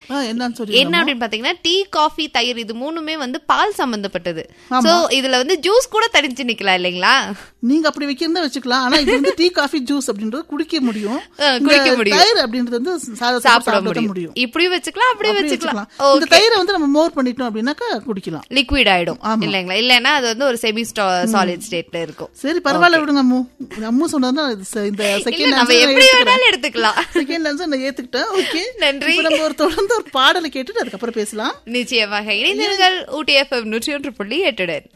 ஆ, என்னன்னு சொல்லி என்ன அப்படின்னு பாத்தீங்கன்னா டீ காஃபி தயிர் இது மூணுமே வந்து பால் சம்பந்தப்பட்டது சோ இதுல வந்து ஜூஸ் கூட தடிச்சு நிக்கலாம் இல்லைங்களா நீங்க அப்படி வைக்கிறதா வச்சுக்கலாம் ஆனா இது வந்து டீ காஃபி ஜூஸ் அப்படின்றது குடிக்க முடியும் ஆ, இந்த குடிக்க முடியும். தயிர் அப்படின்றது வந்து சாதத்தோட சாப்பிட சாப்பிட முடியும் முடியும் இப்படியும் வச்சுக்கலாம் அப்படியே அப்படி வச்சுக்கலாம் வச்சுக்கலாம் இந்த தயிரை வந்து நம்ம மோர் பண்ணிட்டோம் அப்படின்னாக்கா குடிக்கலாம் லிக்விட் ஆயிடும் இல்லைங்களா இல்லைன்னா அது வந்து ஒரு செமி சாலிட் ஸ்டேட்ல இருக்கும் சரி பரவாயில்ல விடுங்க அம்மு அம்மு சொன்னதுதான் இது ச- இந்த இல்ல செகண்ட் நம்ம எப்படி வேணாலும் எடுத்துக்கலாம் செகண்ட் ஆன்சர் நான் ஏத்துக்கிட்டேன் ஓகே நன்றி. நம்ம ஒரு தொடர்ந்து ஒரு பாடலை கேட்டுட்டு அதுக்கப்புறம் பேசலாம் நிச்சயமாக இணைந்திருங்கள் ஊட்டி எஃப்எம் நூற்றி ஒன்று புள்ளி எட்டுடன்